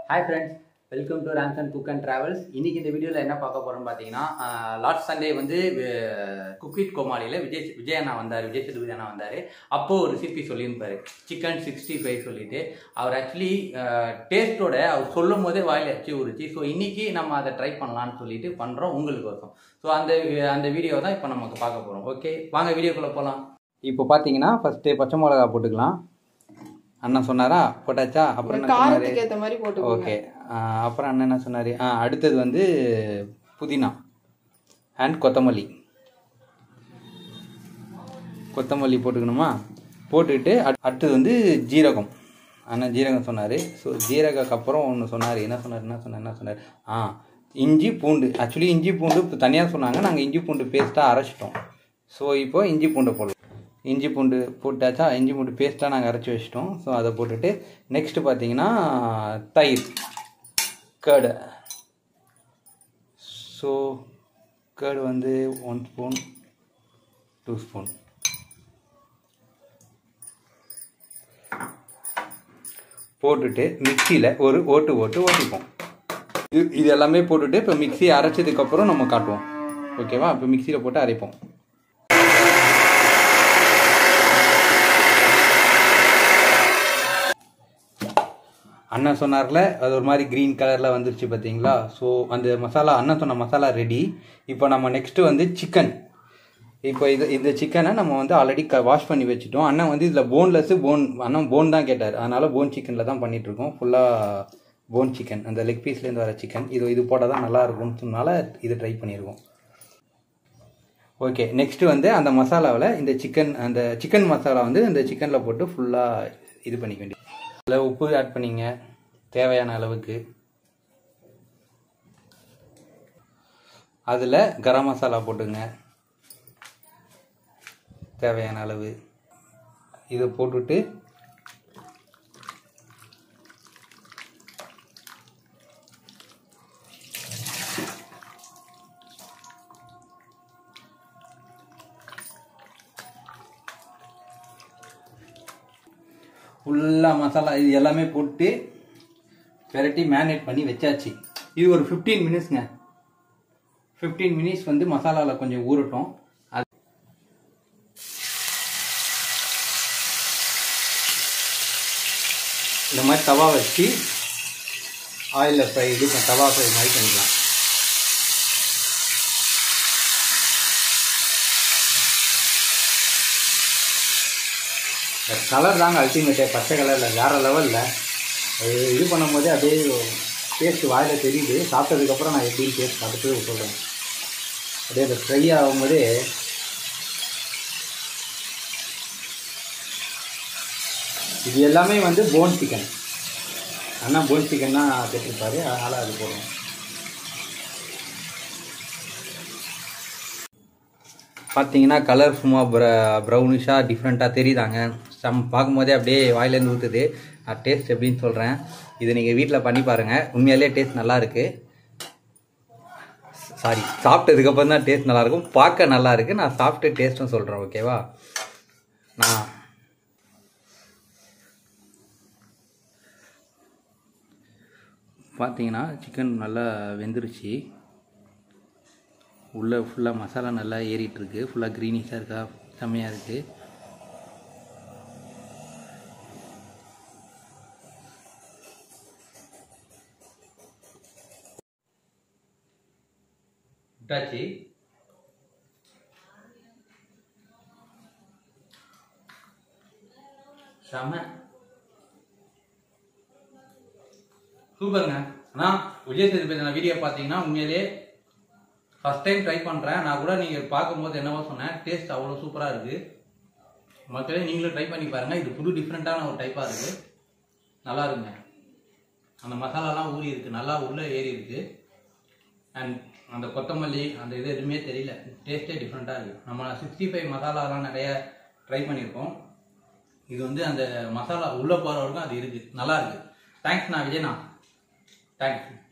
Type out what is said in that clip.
hi friends welcome to Ramson cook and travels இன்னைக்கு இந்த வீடியோவில் என்ன பார்க்க போறோம்னு பார்த்தீங்கன்னா லாஸ்ட் சண்டே வந்து குக்வித் கோமாளியில் விஜய் விஜய் அண்ணா வந்தார் விஜய் சேதுபதி அண்ணா வந்தார் அப்போ ஒரு ரெசிபி சொல்லியிருப்பாரு சிக்கன் சிக்ஸ்டி ஃபைவ் சொல்லிட்டு அவர் ஆக்சுவலி டேஸ்ட்டோட அவர் சொல்லும் போதே வாயில் அச்சு உரிச்சு ஸோ இன்னைக்கு நம்ம அதை ட்ரை பண்ணலாம்னு சொல்லிட்டு பண்ணுறோம் உங்களுக்கு வரும் ஸோ அந்த அந்த வீடியோ தான் இப்போ நமக்கு பார்க்க போகிறோம் ஓகே வாங்க வீடியோக்குள்ளே போகலாம் இப்போ பார்த்தீங்கன்னா ஃபஸ்ட்டு பச்சை மிளகா போட்டுக்கலாம் அண்ணா சொன்னாரா போட்டாச்சா அப்புறம் என்ன சொன்னாரு காரத்துக்கு ஏத்த மாதிரி போட்டுக்கோங்க ஓகே அப்புறம் அண்ணன் என்ன சொன்னார் ஆ அடுத்தது வந்து புதினா அண்ட் கொத்தமல்லி கொத்தமல்லி போட்டுக்கணுமா போட்டுக்கிட்டு அட்- அடுத்தது வந்து ஜீரகம் அண்ணன் ஜீரகம் சொன்னார் ஸோ ஜீரகக்கு அப்புறம் ஒன்று சொன்னார் என்ன சொன்னார் என்ன சொன்னார் என்ன சொன்னார் ஆ இஞ்சி பூண்டு ஆக்சுவலி இஞ்சி பூண்டு தனியாக சொன்னாங்க நாங்கள் இஞ்சி பூண்டு பேஸ்ட்டாக அரைச்சிட்டோம் ஸோ இப்போ இஞ்சி பூண்டை போடுவோம் இஞ்சி பூண்டு போட்டாச்சா இஞ்சி பூண்டு பேஸ்ட்டாக நாங்கள் அரைச்சி வச்சிட்டோம் ஸோ அதை போட்டுட்டு நெக்ஸ்ட்டு பார்த்தீங்கன்னா தயிர் கேர்டு ஸோ கேர்டு வந்து ஒன் ஸ்பூன் டூ ஸ்பூன் போட்டுட்டு மிக்சியில் ஒரு ஓட்டு ஓட்டு ஓட்டிப்போம் இது இது எல்லாமே போட்டுட்டு இப்போ மிக்ஸி அரைச்சதுக்கப்புறம் நம்ம காட்டுவோம் ஓகேவா இப்போ மிக்சியில் போட்டு அரைப்போம் அண்ணன் சொன்னார்ல அது ஒரு மாதிரி க்ரீன் கலரில் வந்துருச்சு பார்த்தீங்களா ஸோ அந்த மசாலா அண்ணன் சொன்ன மசாலா ரெடி இப்போ நம்ம நெக்ஸ்ட்டு வந்து சிக்கன் இப்போ இது இந்த சிக்கனை நம்ம வந்து ஆல்ரெடி க வாஷ் பண்ணி வச்சுட்டோம் அண்ணன் வந்து இதில் போன்லெஸ்ஸு போன் அண்ணன் போன் தான் கேட்டார் அதனால் போன் சிக்கனில் தான் பண்ணிட்டு இருக்கோம் ஃபுல்லாக போன் சிக்கன் அந்த லெக் பீஸ்லேருந்து வர சிக்கன் இது இது போட்டால் தான் நல்லா இருக்கும்னு சொன்னால இது ட்ரை பண்ணியிருக்கோம் ஓகே நெக்ஸ்ட் வந்து அந்த மசாலாவில் இந்த சிக்கன் அந்த சிக்கன் மசாலா வந்து இந்த சிக்கனில் போட்டு ஃபுல்லாக இது பண்ணிக்க வேண்டியது அதில் உப்பு ஆட் பண்ணிங்க தேவையான அளவுக்கு அதில் கரம் மசாலா போட்டுங்க தேவையான அளவு இதை போட்டுட்டு ஃபுல்லாக மசாலா இது எல்லாமே போட்டு பெரட்டி மேரினேட் பண்ணி வச்சாச்சு இது ஒரு ஃபிஃப்டீன் மினிட்ஸ்ங்க ஃபிஃப்டீன் மினிட்ஸ் வந்து மசாலாவில் கொஞ்சம் ஊறட்டும் அது இந்த மாதிரி தவா வச்சு ஆயிலில் ஃப்ரை இது பண்ண- தவா ஃப்ரை மாதிரி பண்ணிக்கலாம் கலர் தாங்க அல்டிமேட்டே பச்சை கலரில் வேறு லெவலில் இது பண்ணும்போதே அப்படியே டேஸ்ட் வாயில் தெரியுது சாப்பிட்டதுக்கப்புறம் நான் எப்படின்னு டேஸ்ட் பார்த்துட்டு சொல்கிறேன் அப்படியே அந்த ஃப்ரை ஆகும்போதே இது எல்லாமே வந்து போன் சிக்கன் அண்ணா போன் சிக்கன் தான் கேட்டிருப்பாரு அதனால் அது போடுவோம் பார்த்தீங்கன்னா கலர் சும்மா ப்ர ப்ரௌனிஷாக டிஃப்ரெண்ட்டாக தெரியுதாங்க சம் பார்க்கும்போதே அப்படியே வாயிலேருந்து ஊற்றுது நான் டேஸ்ட் எப்படின்னு சொல்கிறேன் இது நீங்கள் வீட்டில் பண்ணி பாருங்கள் உண்மையாலே டேஸ்ட் நல்லா இருக்கு சாரி சாப்பிட்டதுக்கப்புறம் தான் டேஸ்ட் நல்லாயிருக்கும் பார்க்க நல்லா இருக்கு நான் சாப்பிட்டு டேஸ்ட்டும் சொல்கிறேன் ஓகேவா நான் பார்த்தீங்கன்னா சிக்கன் நல்லா வெந்துருச்சு உள்ளே ஃபுல்லாக மசாலா நல்லா ஏறிட்டு இருக்கு ஃபுல்லாக க்ரீனிஷாக இருக்கா செம்மையாக இருக்குது விட்டாச்சு செம்ம சூப்பருங்க அண்ணா விஜய் சேதுபதி நான் வீடியோ பார்த்தீங்கன்னா உண்மையிலே ஃபர்ஸ்ட் டைம் ட்ரை பண்ணுறேன் நான் கூட நீங்கள் பார்க்கும்போது என்னவோ சொன்னேன் டேஸ்ட் அவ்வளோ சூப்பராக இருக்குது மக்களே நீங்களும் ட்ரை பண்ணி பாருங்கள் இது புது டிஃப்ரெண்ட்டான ஒரு டைப்பாக இருக்குது நல்லா இருக்குங்க அந்த மசாலாலாம் ஊறி இருக்கு நல்லா உள்ளே ஏறி இருக்கு அண்ட் அந்த கொத்தமல்லி அந்த இது எதுவுமே தெரியல டேஸ்ட்டே டிஃப்ரெண்ட்டாக இருக்குது நம்ம சிக்ஸ்டி ஃபைவ் மசாலாலாம் நிறைய ட்ரை பண்ணியிருக்கோம் இது வந்து அந்த மசாலா உள்ளே போகிற வரைக்கும் அது இருக்குது நல்லா இருக்குது தேங்க்ஸ்ண்ணா விஜய்ண்ணா தேங்க்ஸ்